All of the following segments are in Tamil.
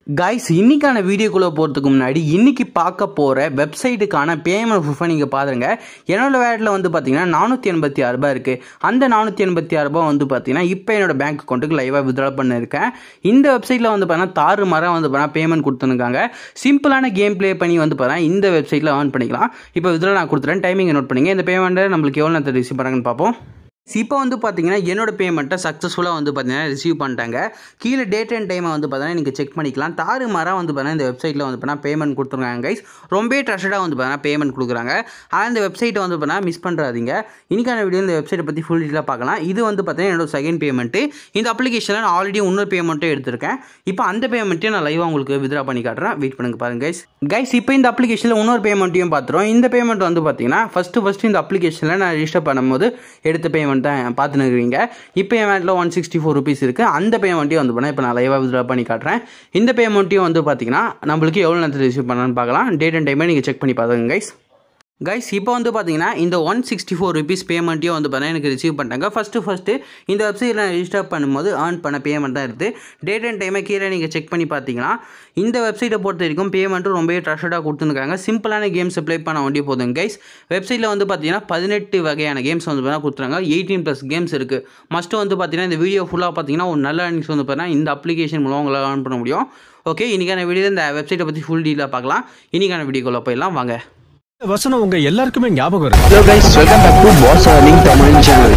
கைஸ் இன்னைக்கான வீடியோக்குள்ளே போகிறதுக்கு முன்னாடி இன்னைக்கு பார்க்க போகிற வெப்சைட்டுக்கான பேமெண்ட் ப்ரூஃபை நீங்கள் பாருங்க என்னோட வேலட்டில் வந்து பார்த்தீங்கன்னா நானூற்றி எண்பத்தி ஆறு ரூபாய் இருக்குது அந்த நானூற்றி எண்பத்தி ஆறு ரூபாய் வந்து பார்த்தீங்கன்னா இப்போ என்னோட பேங்க் அக்கௌண்ட்டுக்கு லைவாக வித்ட்ரா பண்ணியிருக்கேன் இந்த வெப்சைட்டில் வந்து பார்த்தீங்கன்னா தாறு மரம் வந்து பார்த்தீங்கன்னா பேமெண்ட் கொடுத்துருக்காங்க சிம்பிளான கேம் ப்ளே பண்ணி வந்து பார்த்தீங்கன்னா இந்த வெப்சைட்டில் ஏர்ன் பண்ணிக்கலாம் இப்போ வித்ட்ரா நான் கொடுத்துறேன் டைமிங் நோட் பண்ணிங்க இந்த பேமெண்ட்டை நம்மளுக்கு எவ்வளோ நேரத்தை ரிசீவ் பண்ணுறாங்கன்னு பார்ப்போம் இப்போ வந்து பார்த்தீங்கன்னா என்னோட பேமெண்ட்டை சக்ஸஸ்ஃபுல்லாக வந்து பார்த்தீங்கன்னா ரிசீவ் பண்ணிட்டாங்க கீழே டேட் அண்ட் டைமை வந்து பார்த்தீங்கன்னா நீங்கள் செக் பண்ணிக்கலாம் தாறு மாறாக வந்து பார்த்தீங்கன்னா இந்த வெப்சைட்டில் வந்து பார்த்தீங்கன்னா பேமெண்ட் கொடுத்துருக்காங்க கைஸ் ரொம்ப ட்ரஸ்டடாக வந்து பார்த்தீங்கன்னா பேமெண்ட் கொடுக்குறாங்க ஆனால் இந்த வெப்சைட்டை வந்து பார்த்தீங்கன்னா மிஸ் பண்ணுறாதீங்க இன்னைக்கான வீடியோ இந்த வெப்சைட்டை பற்றி ஃபுல் டீலாக பார்க்கலாம் இது வந்து பார்த்தீங்கன்னா என்னோட செகண்ட் பேமெண்ட்டு இந்த அப்ளிகேஷனில் நான் ஆல்ரெடி இன்னொரு பேமெண்ட்டும் எடுத்திருக்கேன் இப்போ அந்த பேமெண்ட்டையும் நான் லைவாக உங்களுக்கு வித்ரா பண்ணி காட்டுறேன் வெயிட் பண்ணுங்க பாருங்க கைஸ் கைஸ் இப்போ இந்த அப்ளிகேஷனில் இன்னொரு பேமெண்ட்டையும் பார்த்துருவோம் இந்த பேமெண்ட் வந்து பார்த்தீங்கன்னா ஃபஸ்ட்டு ஃபஸ்ட்டு இந்த அப்ளிகேஷனில் நான் ரிஜிஸ்டர் பண்ணும்போது எடுத்த பேமெண்ட் தான் பார்த்துன்னு இருக்கிறீங்க இப்போ என் வேட்டில் ஒன் சிக்ஸ்டி ஃபோர் ருபீஸ் இருக்குது அந்த பேமெண்ட்டையும் வந்து பண்ணால் இப்போ நான் லைவாக வித்ரா பண்ணி காட்டுறேன் இந்த பேமெண்ட்டையும் வந்து பார்த்தீங்கன்னா நம்மளுக்கு எவ்வளோ நேரத்தில் ரிசீவ் பண்ணலான்னு பார்க்கலாம் டேட் அண்ட் டைமே நீங்கள் செக் பண்ணி பார்த்துங்க கைஸ் கைஸ் இப்போ வந்து பார்த்தீங்கன்னா இந்த ஒன் சிக்ஸ்டி ஃபோர் ருபீஸ் பேமெண்ட்டையும் வந்து பார்த்தீங்கன்னா எனக்கு ரிசீவ் பண்ணிட்டாங்க ஃபஸ்ட்டு ஃபஸ்ட்டு இந்த வெப்சைட்டில் நான் ரிஜிஸ்டர் பண்ணும்போது ஏர்ன் பண்ண பேமெண்ட் தான் இருக்குது டேட் அண்ட் டைமை கீழே நீங்கள் செக் பண்ணி பார்த்தீங்கன்னா இந்த வெப்சைட்டை பொறுத்த வரைக்கும் பேமெண்ட்டும் ரொம்பவே ட்ரஸ்டடாக கொடுத்துருக்காங்க சிம்பிளான கேம்ஸ் ப்ளே பண்ண வேண்டிய போதும் கைஸ் வெப்சைட்டில் வந்து பார்த்தீங்கன்னா பதினெட்டு வகையான கேம்ஸ் வந்து பார்த்தீங்கன்னா கொடுத்துருக்காங்க எயிட்டீன் ப்ளஸ் கேம்ஸ் இருக்குது மஸ்ட்டு வந்து பார்த்தீங்கன்னா இந்த வீடியோ ஃபுல்லாக பார்த்தீங்கன்னா ஒரு நல்ல earnings வந்து பார்த்தீங்கன்னா இந்த அப்ளிகேஷன் மூலம் உங்களால் ஏர்ன் பண்ண முடியும் ஓகே இன்றைக்கான வீடியோ இந்த வெப்சைட்டை பற்றி ஃபுல் டீலாக பார்க்கலாம் இன்றைக்கான வீடியோக்குள்ளே போயிடலாம் வாங்க வசனம் உங்க எல்லாருக்குமே ஞாபகம் இருக்கு Hello guys, welcome back to Boss Earning Tamil channel.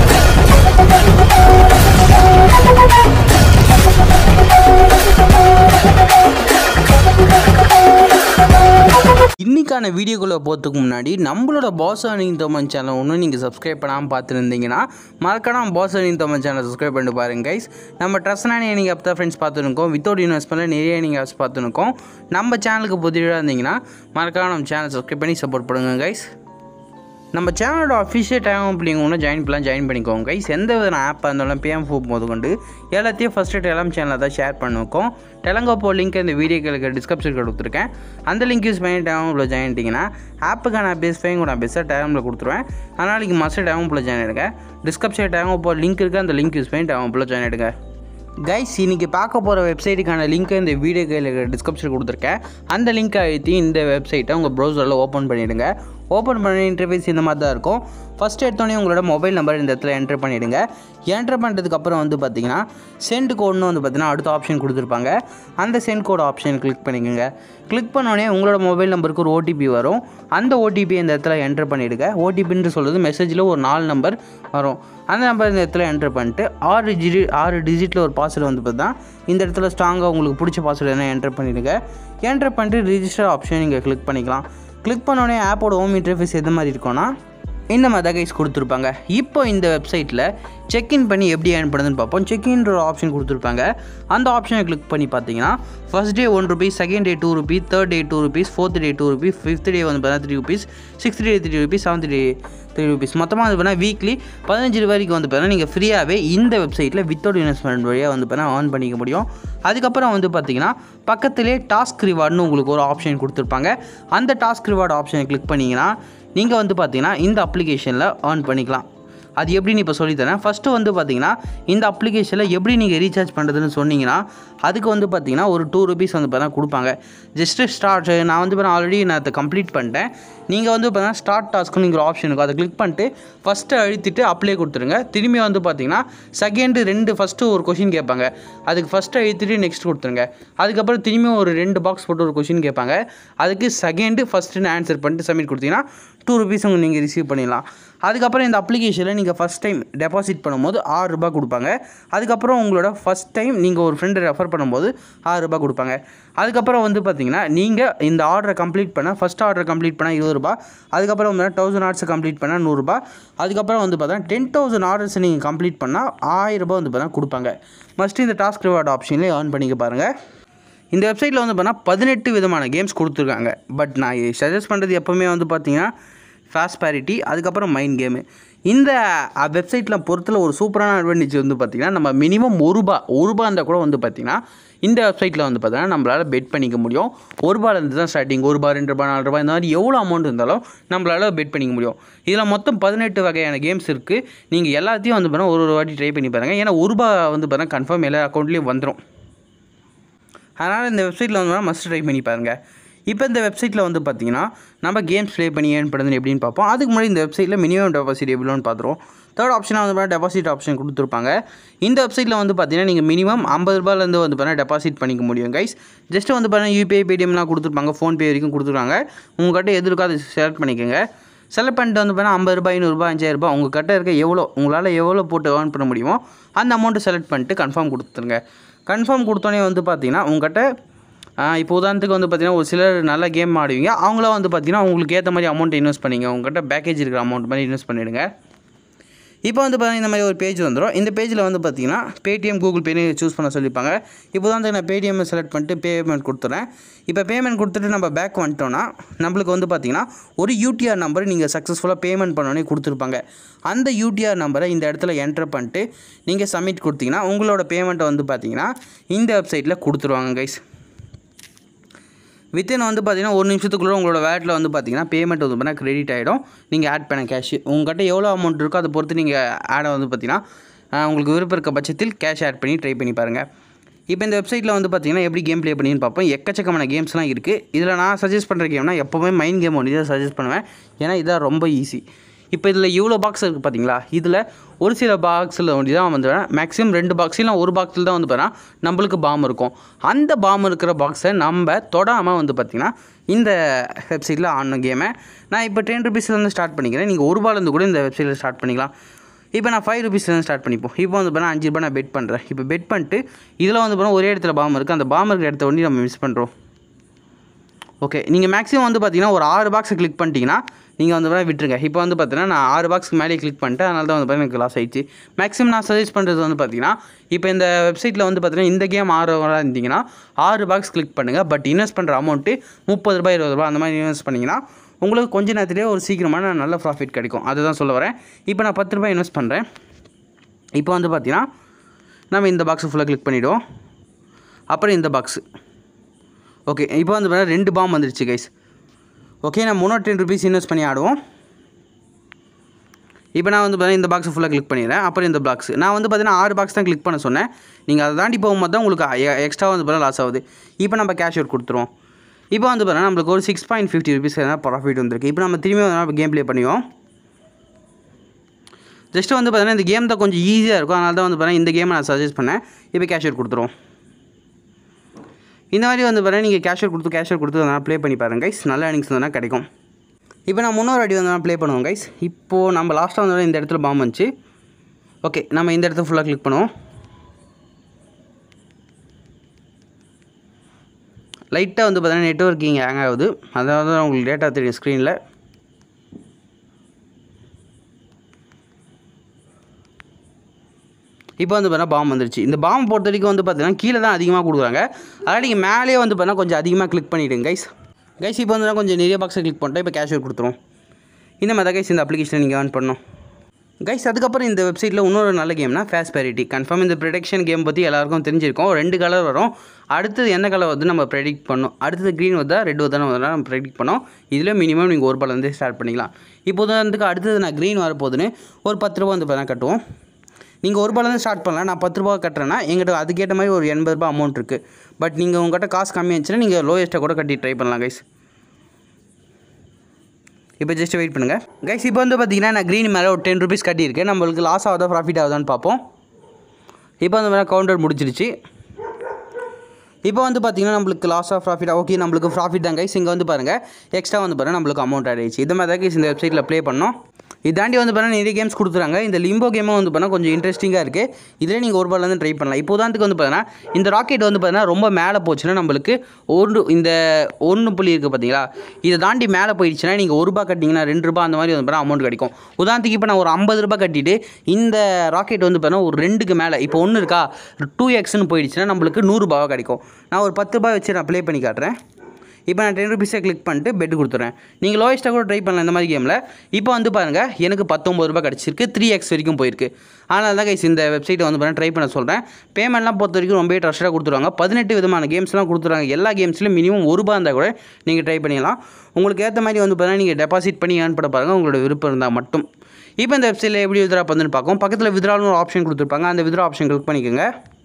இன்னைக்கான வீடியோக்குள்ளே போகிறதுக்கு முன்னாடி நம்மளோட பாஸ் அர்னிங் தமிழ் சேனல் ஒன்றும் நீங்கள் சப்ஸ்கிரைப் பண்ணாமல் பார்த்துருந்தீங்கன்னா மறக்காம boss earning Tamil channel subscribe பண்ணிட்டு பாருங்க கைஸ் நம்ம ட்ரஸ்டான நீங்கள் அப்போ தான் ஃப்ரெண்ட்ஸ் பார்த்துருக்கோம் வித்தவுட் இன்வெஸ்ட்மெண்ட்டில் நிறைய நீங்கள் ஆப்ஸ் பார்த்துருக்கோம் நம்ம சேனலுக்கு புதிதாக இருந்தீங்கன்னா மறக்காம நம்ம சேனல் சப்ஸ்கிரைப் பண்ணி சப்போர்ட் பண்ணுங்க கைஸ் நம்ம சேனலோட அஃபிஷியல் டைம் அப்படிங்க ஒன்று ஜாயின் பண்ணலாம் ஜாயின் பண்ணிக்கோங்க கைஸ் எந்த வித ஆப்பாக இருந்தாலும் பிஎம் ஃபோப் போது கொண்டு எல்லாத்தையும் ஃபஸ்ட்டு டெலம் சேனலில் தான் ஷேர் பண்ணிருக்கோம் டெலங்கோப்போ லிங்க் இந்த வீடியோக்களுக்கு டிஸ்கிரிப்ஷன் கொடுத்துருக்கேன் அந்த லிங்க் யூஸ் பண்ணி டேமில் ஜாயின் பண்ணிட்டீங்கன்னா ஆப்புக்கான பேஸ் ஃபைன் கூட நான் பெஸ்ட்டாக டேமில் கொடுத்துருவேன் அதனால் நீங்கள் மஸ்ட் டேமில் ஜாயின் எடுங்க டிஸ்கிரிப்ஷன் டேமப்போ லிங்க் இருக்குது அந்த லிங்க் யூஸ் பண்ணி டேமில் ஜாயின் எடுங்க கைஸ் இன்றைக்கி பார்க்க போகிற வெப்சைட்டுக்கான லிங்க்கை இந்த வீடியோ கையில் டிஸ்கிரிப்ஷன் கொடுத்துருக்கேன் அந்த லிங்க் அழுத்தி இந்த வெப்சைட்டை உங்கள் ப்ரௌசரில் ஓப்பன் பண்ணிவிடுங்க ஓப்பன் பண்ண இன்டர்ஃபேஸ் இந்த மாதிரி தான் இருக்கும் ஃபஸ்ட் எடுத்தோடனே உங்களோட மொபைல் நம்பர் இந்த இடத்துல என்டர் பண்ணிவிடுங்க என்டர் பண்ணுறதுக்கப்புறம் வந்து பார்த்தீங்கன்னா சென்ட் கோட்னு வந்து பார்த்தீங்கன்னா அடுத்த ஆப்ஷன் கொடுத்துருப்பாங்க அந்த சென்ட் கோட் ஆப்ஷன் கிளிக் பண்ணிக்கோங்க கிளிக் பண்ணோடனே உங்களோட மொபைல் நம்பருக்கு ஒரு ஓடிபி வரும் அந்த ஓடிபி இந்த இடத்துல என்டர் பண்ணிவிடுங்க ஓடிபின்னு சொல்கிறது மெசேஜில் ஒரு நாலு நம்பர் வரும் அந்த நம்பர் இந்த இடத்துல என்டர் பண்ணிட்டு ஆறு டிஜிட் ஆறு டிஜிட்டில் ஒரு பாஸ்வேர்டு வந்து பார்த்தா இந்த இடத்துல ஸ்ட்ராங்காக உங்களுக்கு பிடிச்ச பாஸ்வேர்டு என்ன என்டர் பண்ணிவிடுங்க என்டர் பண்ணிட்டு ரிஜிஸ்டர் ஆப்ஷன் நீங்கள் கிளிக் பண்ணிக்கலாம் கிளிக் பண்ணோடனே ஆப்போட ஹோம் இன்டர்ஃபேஸ் எது மாதிரி இருக்கும்னா இந்த மாதிரி தான் கைஸ் கொடுத்துருப்பாங்க இப்போ இந்த வெப்சைட்டில் செக்இன் பண்ணி எப்படி ஏர்ன் பண்ணுதுன்னு பார்ப்போம் செக்இன்ற ஒரு ஆப்ஷன் கொடுத்துருப்பாங்க அந்த ஆப்ஷனை கிளிக் பண்ணி பார்த்தீங்கன்னா first day one rupees second day two rupees third day two rupees fourth day two rupees fifth day வந்து பார்த்தீங்கன்னா three rupees sixth day three rupees seventh day three rupees மொத்தமாக வந்து பார்த்தீங்கன்னா வீக்லி பதினஞ்சு ரூபாய்க்கு வந்து பார்த்தீங்கன்னா நீங்கள் ஃப்ரீயாகவே இந்த வெப்சைட்டில் வித்தவுட் இன்வெஸ்ட்மெண்ட் வழியாக வந்து பார்த்தீங்கன்னா ஏர்ன் பண்ணிக்க முடியும் அதுக்கப்புறம் வந்து பார்த்தீங்கன்னா பக்கத்திலே டாஸ்க் ரிவார்ட்னு உங்களுக்கு ஒரு ஆப்ஷன் கொடுத்துருப்பாங்க அந்த டாஸ்க் ரிவார்டு ஆப்ஷனை கிளிக் பண்ணிங்கன்னா நீங்கள் வந்து பார்த்தீங்கன்னா இந்த அப்ளிகேஷனில் ஏர்ன் பண்ணிக்கலாம் அது எப்படின்னு இப்போ சொல்லித்தரேன் ஃபஸ்ட்டு வந்து பார்த்தீங்கன்னா இந்த அப்ளிகேஷனில் எப்படி நீங்கள் ரீசார்ஜ் பண்ணுறதுன்னு சொன்னீங்கன்னா அதுக்கு வந்து பார்த்தீங்கன்னா ஒரு டூ ருபீஸ் வந்து பார்த்தா கொடுப்பாங்க ஜஸ்ட்டு ஸ்டார்ட் நான் வந்து பார்த்தா ஆல்ரெடி நான் அதை கம்ப்ளீட் பண்ணிட்டேன் நீங்கள் வந்து பார்த்தீங்கன்னா ஸ்டார்ட் டாஸ்க்குன்னு ஒரு ஆப்ஷன் இருக்கும் அதை கிளிக் பண்ணிட்டு ஃபஸ்ட்டு அழுத்திட்டு அப்ளை கொடுத்துருங்க திரும்பி வந்து பார்த்தீங்கன்னா செகண்டு ரெண்டு ஃபஸ்ட்டு ஒரு கொஷின் கேட்பாங்க அதுக்கு ஃபஸ்ட்டு அழுத்திட்டு நெக்ஸ்ட் கொடுத்துருங்க அதுக்கப்புறம் திரும்பியும் ஒரு ரெண்டு பாக்ஸ் போட்டு ஒரு கொஷின் கேட்பாங்க அதுக்கு செகண்டு ஃபஸ்ட்டுன்னு ஆன்சர் பண்ணிட்டு சப்மிட் கொடுத்தீங்கன்னா டூ ருபீஸ் உங்க நீங்கள் ரிசீவ் பண்ணிடலாம் அதுக்கப்புறம் இந்த அப்ளிகேஷனில் நீங்கள் ஃபஸ்ட் டைம் டெபாசிட் பண்ணும்போது ஆறு ரூபாய் கொடுப்பாங்க அதுக்கப்புறம் உங்களோட ஃபஸ்ட் டைம் நீங்கள் ஒரு ஃப்ரெண்டை ரெஃபர் பண்ணும்போது ஆறு ரூபாய் கொடுப்பாங்க அதுக்கப்புறம் வந்து பார்த்தீங்கன்னா நீங்கள் இந்த ஆர்டரை கம்ப்ளீட் பண்ணால் ஃபஸ்ட் ஆர்டர் கம்ப்ளீட் பண்ணால் இருபது ரூபா அதுக்கப்புறம் வந்து தௌசண்ட் ஆர்ட்ஸ் கம்ப்ளீட் பண்ணால் நூறுரூபா அதுக்கப்புறம் வந்து பார்த்தா டென் தௌசண்ட் ஆர்டர்ஸ் நீங்கள் கம்ப்ளீட் பண்ணால் ஆயிரம் ரூபாய் வந்து பார்த்தா கொடுப்பாங்க மஸ்ட் இந்த டாஸ்க் ரிவார்டு ஆப்ஷன்லேயே ஏர்ன் பண்ணிக்க பாருங்கள் இந்த வெப்சைட்டில் வந்து பார்த்தா பதினெட்டு விதமான கேம்ஸ் கொடுத்துருக்காங்க பட் நான் சஜஸ்ட் பண்ணுறது எப்போவுமே வந்து பார்த்தீங்கன்னா ஃபாஸ்ட் பேரிட்டி அதுக்கப்புறம் மைண்ட் கேமு இந்த வெப்சைட்டில் பொறுத்தல ஒரு சூப்பரான அட்வான்டேஜ் வந்து பார்த்திங்கன்னா நம்ம மினிமம் ஒரு ரூபா ஒரு ரூபா இருந்தால் கூட வந்து பார்த்திங்கன்னா இந்த வெப்சைட்டில் வந்து பார்த்தீங்கன்னா நம்மளால் பெட் பண்ணிக்க முடியும் ஒரு ரூபாயிலேருந்து தான் ஸ்டார்டிங் ஒரு ரூபா ரெண்டு ரூபா நாலு ரூபாய் இந்த மாதிரி எவ்வளோ அமௌண்ட் இருந்தாலும் நம்மளால் பெட் பண்ணிக்க முடியும் இதில் மொத்தம் பதினெட்டு வகையான கேம்ஸ் இருக்குது நீங்கள் எல்லாத்தையும் வந்து பார்த்தீங்கன்னா ஒரு ஒரு வாட்டி ட்ரை பண்ணி பாருங்கள் ஏன்னா ஒரு ரூபா வந்து பார்த்தீங்கன்னா கன்ஃபார்ம் எல்லா அக்கௌண்ட்லேயும் வந்துடும் அதனால் இந்த வெப்சைட்டில் வந்து மஸ்ட் ட்ரை பண்ணி பாருங்கள் இப்போ இந்த வெப்சைட்டில் வந்து பார்த்தீங்கன்னா நம்ம கேம்ஸ் ப்ளே பண்ணி ஏர்ன் பண்ணுறது எப்படின்னு பார்ப்போம் அதுக்கு முன்னாடி இந்த வெப்சைட்டில் மினிமம் டெபாசிட் எவ்வளோன்னு பார்த்துருவோம் தேர்ட் ஆப்ஷனாக வந்து பார்த்தீங்கன்னா டெபாசிட் ஆப்ஷன் கொடுத்துருப்பாங்க இந்த வெப்சைட்டில் வந்து பார்த்தீங்கன்னா நீங்கள் மினிமம் ஐம்பது ரூபாயிலேருந்து வந்து பார்த்தீங்கன்னா டெபாசிட் பண்ணிக்க முடியும் கைஸ் ஜஸ்ட் வந்து பார்த்தீங்கன்னா யூபிஐ பேடிஎம்லாம் கொடுத்துருப்பாங்க ஃபோன்பே வரைக்கும் கொடுத்துருக்காங்க உங்கள்கிட்ட எது இருக்கோ அதை செலக்ட் பண்ணிக்கோங்க செலக்ட் பண்ணிட்டு வந்து பார்த்தீங்கன்னா ஐம்பது ரூபாய் ஐநூறுரூபா அஞ்சாயிரரூபா உங்கள் கிட்ட இருக்க எவ்வளோ உங்களால் எவ்வளோ போட்டு ஏர்ன் பண்ண முடியுமோ அந்த அமௌண்ட்டை செலக்ட் பண்ணிட்டு கன்ஃபார்ம் கொடுத்துருங்க கன்ஃபார்ம் கொடுத்தோன்னே வந்து பார்த்தீங்கன்னா உங்கள்கிட்ட இப்போ உதாரணத்துக்கு வந்து பார்த்தீங்கன்னா ஒரு சிலர் நல்ல கேம் ஆடுவீங்க அவங்களாம் வந்து பார்த்தீங்கன்னா உங்களுக்கு ஏற்ற மாதிரி அமௌண்ட் இன்வெஸ்ட் பண்ணிங்க உங்கள்கிட்ட பேக்கேஜ் இருக்கிற அமௌண்ட் மாதிரி இன்வெஸ்ட் பண்ணிவிடுங்க இப்போ வந்து பார்த்தீங்கன்னா இந்த மாதிரி ஒரு பேஜ் வந்துடும் இந்த பேஜில் வந்து பார்த்தீங்கன்னா பேடிஎம் கூகுள் பேனு சூஸ் பண்ண சொல்லியிருப்பாங்க இப்போ தான் நான் பேடிஎம் செலக்ட் பண்ணிட்டு பேமெண்ட் கொடுத்துறேன் இப்போ பேமெண்ட் கொடுத்துட்டு நம்ம பேக் வந்துட்டோன்னா நம்மளுக்கு வந்து பார்த்தீங்கன்னா ஒரு யூடிஆர் நம்பர் நீங்கள் சக்ஸஸ்ஃபுல்லாக பேமெண்ட் பண்ணோன்னே கொடுத்துருப்பாங்க அந்த யூடிஆர் நம்பரை இந்த இடத்துல என்டர் பண்ணிட்டு நீங்கள் சப்மிட் கொடுத்தீங்கன்னா உங்களோட பேமெண்ட்டை வந்து பார்த்தீங்கன்னா இந்த வெப்சைட்டில் கொடுத்துருவாங்க கைஸ் வித்தின் வந்து பார்த்தீங்கன்னா ஒரு நிமிஷத்துக்குள்ளே உங்களோட வேலெட்டில் வந்து பார்த்தீங்கன்னா பேமெண்ட் வந்து பார்த்தீங்கன்னா கிரெடிட் ஆகிடும் நீங்கள் ஆட் பண்ண கேஷ் உங்கள்கிட்ட எவ்வளோ அமௌண்ட் இருக்கோ அதை பொறுத்து நீங்கள் ஆடை வந்து பார்த்தீங்கன்னா ஆஹ், உங்களுக்கு விருப்பம் இருக்க பட்சத்தில் கேஷ் ஆட் பண்ணி ட்ரை பண்ணி பாருங்கள் இப்போ இந்த வெப்சைட்டில் வந்து பார்த்தீங்கன்னா எப்படி கேம் ப்ளே பண்ணின்னு பார்ப்போம் எக்கச்சக்கமான கேம்ஸ்லாம் இருக்குது இதில் நான் சஜஸ்ட் பண்ணுற கேம்னா எப்போவுமே மைண்ட் கேம் ஒன்று தான் சஜஸ்ட் பண்ணுவேன் ஏன்னா இதான் ரொம்ப ஈஸி இப்போ இதில் இவ்வளோ பாக்ஸ் இருக்குது பார்த்தீங்களா இதில் ஒரு சில பாக்ஸில் ஒண்டி தான் வந்து மேக்ஸிமம் ரெண்டு பாக்ஸ் இல்லை ஒரு பாக்ஸில் தான் வந்து பார்த்தீங்கன்னா நம்மளுக்கு பாம் இருக்கும் அந்த பாம் இருக்கிற பாக்ஸை நம்ம தொடாமல் வந்து பார்த்திங்கன்னா இந்த வெப்சைட்டில் ஆடணும் கேமை நான் இப்போ டென் ருபீஸ்லேருந்து ஸ்டார்ட் பண்ணிக்கிறேன் நீங்கள் ஒரு ரூபாலேருந்து கூட இந்த வெப்சைட்டில் ஸ்டார்ட் பண்ணிக்கலாம் இப்போ நான் ஃபைவ் ருபீஸ்லேருந்து ஸ்டார்ட் பண்ணிப்போம் இப்போ வந்து பார்த்தா அஞ்சு ரூபாய் நான் பெட் பண்ணுறேன் இப்போ பெட் பண்ணிட்டு இதில் வந்து பார்த்தா ஒரே இடத்துல பாம் இருக்குது அந்த பாம் இருக்கிற இடத்த ஒண்டி நம்ம மிஸ் பண்ணுறோம் ஓகே நீங்கள் மேக்ஸிமம் வந்து பார்த்தீங்கன்னா ஒரு ஆறு பாக்ஸை கிளிக் பண்ணிட்டீங்கன்னா நீங்கள் வந்து வேணா விட்டுருங்க இப்போ வந்து பார்த்தீங்கன்னா நான் ஆறு பாக்ஸ்க்கு மேலே கிளிக் பண்ணிட்டேன் அதனால தான் வந்து பார்த்தீங்கன்னா எனக்கு லாஸ் ஆயிடுச்சு மேக்ஸிமம் நான் சஜஸ்ட் பண்ணுறது வந்து பார்த்தீங்கன்னா இப்போ இந்த வெப்சைட்டில் வந்து பார்த்தீங்கன்னா இந்த கேம் ஆடுறவங்களா இருந்தீங்கன்னா ஆறு பாக்ஸ் கிளிக் பண்ணுங்கள் பட் இன்வெஸ்ட் பண்ணுற அமௌண்ட்டு முப்பது ரூபாய் இருபது ரூபாய் அந்த மாதிரி இன்வெஸ்ட் பண்ணிங்கன்னா உங்களுக்கு கொஞ்ச நேரத்திலே ஒரு சீக்கிரமான நல்ல ப்ராஃபிட் கிடைக்கும் அதுதான் சொல்ல வரேன் இப்போ நான் பத்து ரூபாய் இன்வெஸ்ட் பண்ணுறேன் இப்போ வந்து பார்த்தீங்கன்னா நம்ம இந்த பாக்ஸை ஃபுல்லாக கிளிக் பண்ணிவிடுவோம் அப்புறம் இந்த பாக்ஸு ஓகே இப்போ வந்து பார்த்தீங்கன்னா ரெண்டு பாம் வந்துருச்சு கைஸ் ஓகே நான் முன்னூற்றி டென் ருபீஸ் இன்வெஸ்ட் பண்ணி ஆடுவோம் இப்போ நான் வந்து பார்த்தீங்கன்னா இந்த பாக்ஸை ஃபுல்லாக கிளிக் பண்ணிடுறேன் அப்புறம் இந்த பாக்ஸ் நான் வந்து பார்த்தீங்கன்னா ஆறு பாக்ஸ் தான் கிளிக் பண்ண சொன்னேன் நீங்கள் அதை தாண்டி போகும்போது தான் உங்களுக்கு எக்ஸ்ட்ரா வந்து பார்த்தீங்கன்னா லாஸ் ஆகுது இப்போ நம்ம கேஷ் அவுட் கொடுத்துருவோம் இப்போ வந்து பார்த்தீங்கன்னா நம்மளுக்கு ஒரு six point fifty rupees profit வந்திருக்கு இப்போ நம்ம திரும்பி வந்து கேம் ப்ளே பண்ணுவோம் ஜஸ்ட் வந்து பார்த்தீங்கன்னா இந்த கேம் தான் கொஞ்சம் ஈஸியாக இருக்கும் அதனால தான் வந்து பார்த்தீங்கன்னா இந்த கேமை நான் சஜஸ்ட் பண்ணேன் இப்போ கேஷ் அவுட் கொடுத்துருவோம் இந்த மாதிரி வந்து பார்த்தீங்கன்னா நீங்கள் கேஷ் அவுட் கொடுத்து கேஷ் அவுட் கொடுத்து வந்து ப்ளே பண்ணி பாருங்க கைஸ் நல்ல earnings வந்து கிடைக்கும் இப்போ நான் முன்னூறு அடி வந்து ப்ளே பண்ணுவோம் கைஸ் இப்போது நம்ம லாஸ்ட்டாக வந்து இந்த இடத்துல பாம்பு வந்துச்சு ஓகே நம்ம இந்த இடத்த ஃபுல்லாக கிளிக் பண்ணுவோம் லைட்டாக வந்து பார்த்தீங்கன்னா நெட்ஒர்க்கிங் ஹேங் ஆகுது அதாவது உங்களுக்கு டேட்டா தெரியும் ஸ்க்ரீனில் இப்போ வந்து பார்த்தீங்கன்னா பாம் வந்துருச்சு இந்த பாம் பொறுத்த வரைக்கும் வந்து பார்த்தீங்கன்னா கீழே தான் அதிகமாக கொடுக்குறாங்க அதனால் நீங்கள் மேலேயே வந்து பார்த்தீங்கன்னா கொஞ்சம் அதிகமாக கிளிக் பண்ணிவிடுங்க கைஸ் கைஸ் இப்போ வந்து நான் கொஞ்சம் நிறைய பாக்ஸை கிளிக் பண்ணிட்டேன் இப்போ கேஷ் கொடுத்துரும் இந்த மாதிரி தான் கைஸ் இந்த அப்ளிகேஷனை நீங்கள் ஏர்ன் பண்ணணும் கைஸ் அதுக்கப்புறம் இந்த வெப்சைட்டில் இன்னொரு நல்ல கேம்னா ஃபேஸ் பேரிட்டி கன்ஃபார்ம் இந்த ப்ரொடெக்ஷன் கேம் பற்றி எல்லாருக்கும் தெரிஞ்சிருக்கும் ரெண்டு கலர் வரும் அடுத்தது என்ன கலர் வந்து நம்ம ப்ரெடிக்ட் பண்ணோம் அடுத்தது க்ரீன் வந்தா ரெட் வந்தா வந்து நம்ம ப்ரெடிக்ட் பண்ணோம் இதில் மினிமம் நீங்கள் ஒரு பாலேருந்தே ஸ்டார்ட் பண்ணிக்கலாம் இப்போ உதாரணத்துக்கு அடுத்தது நான் க்ரீன் வரப்போகுதுன்னு ஒரு பத்து ரூபா வந்து பார்த்தா கட்டுவோம் நீங்கள் ஒரு பாலேருந்து ஸ்டார்ட் பண்ணலாம் நான் பத்து ரூபா கட்டுறேன்னா எங்கிட்ட அதுக்கேற்ற மாதிரி ஒரு எண்பது ரூபா அமௌண்ட் இருக்குது பட் நீங்கள் உங்கள்கிட்ட காசு கம்மியாக இருந்துச்சுன்னா நீங்கள் லோயஸ்ட்டாக கூட கட்டி ட்ரை பண்ணலாம் கைஸ் இப்போ ஜஸ்ட் வெயிட் பண்ணுங்கள் கைஸ் இப்போ வந்து பார்த்தீங்கன்னா நான் க்ரீன் மேலே ஒரு டென் ருபீஸ் கட்டியிருக்கேன் நம்மளுக்கு லாஸ் ஆகுதா ப்ராஃபிட் ஆகுதான்னு பார்ப்போம் இப்போ வந்து மேலே கவுண்டர் முடிச்சிருச்சு இப்போ வந்து பார்த்தீங்கன்னா நம்மளுக்கு லாஸ் ஆஃப் ப்ராஃபிட் ஓகே நம்மளுக்கு ப்ராஃபிட் தான் கைஸ் இங்கே வந்து பாருங்கள் எக்ஸ்ட்ரா வந்து பாருங்கள் நம்மளுக்கு அமௌண்ட் ஆகிடுச்சு இது மாதிரி தான் கைஸ் இந்த வெப்சைட்டில் ப்ளே பண்ணோம் இதாண்டி வந்து பார்த்தீங்கன்னா நிறைய கேம்ஸ் கொடுத்துறாங்க இந்த லிம்போ கேமும் வந்து பார்த்தீங்கன்னா கொஞ்சம் இன்ட்ரெஸ்டிங்காக இருக்குது இதில் நீங்கள் ஒரு பால் வந்து ட்ரை பண்ணலாம் இப்போ உதாரணத்துக்கு வந்து பார்த்தீங்கன்னா இந்த ராக்கெட் வந்து பார்த்தீங்கன்னா ரொம்ப மேலே போச்சுன்னா நம்மளுக்கு ஒன்று இந்த ஒன்று புள்ளி இருக்குது பார்த்தீங்களா இதை தாண்டி மேலே போயிடுச்சுன்னா நீங்கள் ஒரு ரூபா கட்டிங்கன்னா ரெண்டு ரூபா அந்த மாதிரி வந்து பார்த்தீங்கன்னா அமௌண்ட் கிடைக்கும் உதாரணத்துக்கு இப்போ நான் ஒரு ஐம்பது ரூபாய் கட்டிட்டு இந்த ராக்கெட் வந்து பார்த்தீங்கன்னா ஒரு ரெண்டுக்கு மேலே இப்போ ஒன்று இருக்கா டூ எக்ஸ்னு போயிடுச்சுன்னா நம்மளுக்கு நூறுரூபாவாக கிடைக்கும் நான் ஒரு பத்து ரூபாய் வச்சு நான் ப்ளே பண்ணி காட்டுறேன் இப்போ நான் டென் ருபீஸை கிளிக் பண்ணிட்டு பெட் கொடுத்துறேன் நீங்கள் லோயஸ்ட்டாக கூட ட்ரை பண்ணலாம் இந்த மாதிரி கேமில் இப்போ வந்து பாருங்கள் எனக்கு பத்தொம்பது ரூபாய் கிடச்சிருக்கு த்ரீ எக்ஸ் வரைக்கும் போயிருக்கு அதனால தான் கைஸ் இந்த வெப்சைட்டை வந்து பண்ண ட்ரை பண்ண சொல்கிறேன் பேமெண்ட்லாம் பொறுத்த வரைக்கும் ரொம்ப ட்ரஸ்ட்டாக கொடுத்துருவாங்க பதினெட்டு விதமான கேம்ஸ்லாம் கொடுத்துருவாங்க எல்லா கேம்ஸ்லையும் மினிமம் ஒரு ரூபா இருந்தால் கூட நீங்கள் ட்ரை பண்ணிடலாம் உங்களுக்கு ஏற்ற மாதிரி வந்து பார்த்தீங்கன்னா நீங்கள் டெபாசிட் பண்ணி ஏர்ன் பண்ண பாருங்கள் உங்களோட விருப்பம் இருந்தால் மட்டும் இப்போ இந்த வெப்சைட்டில் எப்படி வித்ரா பண்ணுன்னு பார்க்கும் பக்கத்தில் வித்ராலும் ஒரு ஆப்ஷன் கொடுத்துருப்பாங்க அந்த வித்ரா ஆப்ஷன் கிளிக் பண்ணிக்கோங்க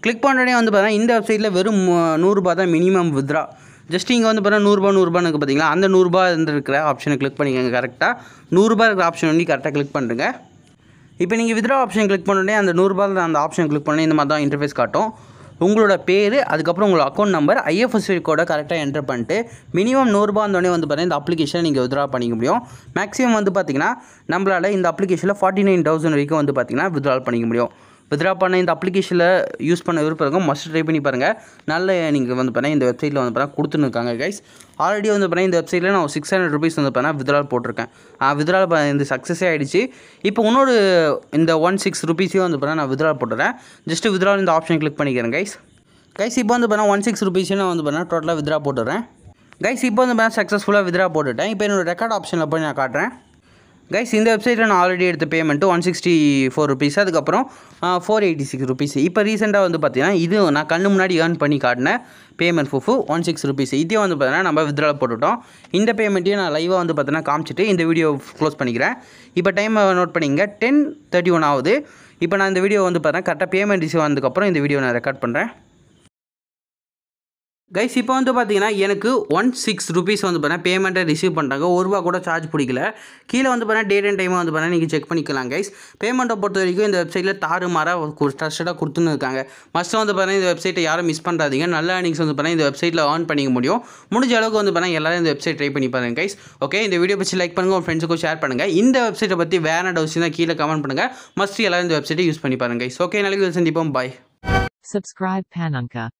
கிளிக் பண்ணுறதே வந்து பார்த்தீங்கன்னா இந்த வெப்சைட்டில் வெறும் மு- நூறுரூபா தான் மினிமம் வித்ரா ஜஸ்ட் இங்கே வந்து பார்த்தீங்கன்னா நூறுரூபா நூறுரூபான்னு இருக்குது பார்த்தீங்களா அந்த நூறுரூபா இருக்கிற ஆப்ஷனை கிளிக் பண்ணிக்கோங்க கரெக்டாக நூறுரூபா இருக்கிற ஆப்ஷன் வந்து கரெக்டாக கிளிக் பண்ணுறங்க இப்போ நீங்கள் வித்ரா ஆப்ஷன் கிளிக் பண்ணோடனே அந்த நூறுரூபாயில் அந்த ஆப்ஷன் கிளிக் பண்ணி இந்த மாதிரி தான் இன்டர்ஃபேஸ் காட்டும் உங்களோட பேர் அதுக்கப்புறம் உங்களோட அக்கௌண்ட் நம்பர் ஐஎஃப்எஸ்சி கோடை கரெக்டாக என்டர் பண்ணிட்டு மினிமம் நூறுரூபா இருந்தோடனே வந்து பார்த்தீங்கன்னா இந்த அப்ளிகேஷனை நீங்கள் வித்ரா பண்ணிக்க முடியும் மேக்ஸிமம் வந்து பார்த்தீங்கன்னா நம்மளால் இந்த அப்ளிகேஷனில் ஃபார்ட்டி நைன் தௌசண்ட் வரைக்கும் வந்து பார்த்தீங்கன்னா வித்ட்ரால் பண்ணிக்க முடியும் வித்ரா பண்ண இந்த அப்ளிகேஷனில் யூஸ் பண்ண விருப்பம் இருக்கும் மஸ்ட் ட்ரை பண்ணி பாருங்கள் நல்ல நீங்கள் வந்து பார்த்தீங்கன்னா இந்த வெப்சைட்டில் வந்து பார்த்தீங்கன்னா கொடுத்துன்னு இருக்காங்க கைஸ் ஆல்ரெடி வந்து பார்த்தீங்கன்னா இந்த வெப்சைட்டில் நான் சிக்ஸ் ஹண்ட்ரட் ருபீஸ் வந்து பார்த்தீங்கன்னா வித்ரால் போட்டிருக்கேன் வித்ரால் இந்த சக்ஸஸே ஆகிடுச்சு இப்போ இன்னொரு இந்த ஒன் சிக்ஸ் ருபீஸையும் வந்து பார்த்தீங்கன்னா நான் வித்ரால் போட்டுறேன் ஜஸ்ட் வித்ரால் இந்த ஆப்ஷன் கிளிக் பண்ணிக்கிறேன் கைஸ் கைஸ் இப்போ வந்து பார்த்தீங்கன்னா ஒன் சிக்ஸ் ருபீஸையும் நான் வந்து பார்த்தீங்கன்னா டோட்டலாக வித்ரா போட்டுறேன் கைஸ் இப்போ வந்து பார்த்தீங்கன்னா சக்ஸஸ்ஃபுல்லாக வித்ரா போட்டுட்டேன் இப்போ என்னோட ரெக்கார்ட் ஆப்ஷனில் போய் நான் காட்டுறேன் கைஸ் இந்த வெப்சைட்டில் நான் ஆல்ரெடி எடுத்த payment one sixty four rupees அதுக்கப்புறம் ஃபோர் எயிட்டி சிக்ஸ் ருபீஸ் இப்போ ரீசெண்டாக வந்து பார்த்தீங்கன்னா இது நான் கண்ணு முன்னாடி ஏர்ன் பண்ணி காட்டினேன் பேமெண்ட் ஃபுஃபு ஒன் சிக்ஸ் ருபீஸ் இதையும் வந்து பார்த்தீங்கன்னா நம்ம வித்ட்ரா போட்டுட்டோம் இந்த பேமெண்ட்டையும் நான் லைவாக வந்து பார்த்தீங்கன்னா காமிச்சிட்டு இந்த வீடியோ க்ளோஸ் பண்ணிக்கிறேன் இப்போ டைம் நோட் பண்ணிங்க டென் தேர்ட்டி ஒன் ஆகுது இப்போ நான் இந்த வீடியோ வந்து பார்த்தீங்கன்னா கரெக்டாக பேமெண்ட் ரிசீவ் ஆனதுக்கப்புறம் இந்த வீடியோ நான் ரெக்கார்ட் பண்ணுறேன் கைஸ் இப்போ வந்து பார்த்தீங்கன்னா எனக்கு ஒன் சிக்ஸ் ருபீஸ் வந்து பார்த்தீங்கன்னா பேமெண்ட்டை ரிசீவ் பண்ணுறாங்க ஒரு ரூபா கூட சார்ஜ் பிடிக்கல கீழே வந்து பார்த்தீங்கன்னா டேட் அண்ட் டைமை வந்து பார்த்தீங்கன்னா நீங்கள் செக் பண்ணிக்கலாம் கைஸ் பேமெண்ட்டை பொறுத்த வரைக்கும் இந்த வெப்சைட்டில் தாறு மாறாக ட்ரஸ்டடாக கொடுத்துன்னு இருக்காங்க மஸ்ட்டு வந்து பார்த்தீங்கன்னா இந்த வெப்சைட்டை யாரும் மிஸ் பண்ணுறாதீங்க நல்ல earnings வந்து பார்த்தீங்கன்னா இந்த வெப்சைட்டில் ஏர்ன் பண்ணிக்க முடியும் முடிஞ்ச அளவுக்கு வந்து பார்த்தீங்கன்னா எல்லாரும் இந்த வெப்சைட் ட்ரை பண்ணி பாருங்க கைஸ் ஓகே இந்த வீடியோ பற்றி லைக் பண்ணுங்கள் உங்கள் ஃப்ரெண்ட்ஸுக்கும் ஷேர் பண்ணுங்கள் இந்த வெப்சைட்டை பற்றி வேறு டவுட்ஸ் தான் கீழே கமெண்ட் பண்ணுங்கள் மஸ்ட் எல்லாரும் இந்த வெப்சைட்டை யூஸ் பண்ணி பாருங்க கைஸ் ஓகே நாளைக்கு சந்திப்போம் பாய் Subscribe Panunka.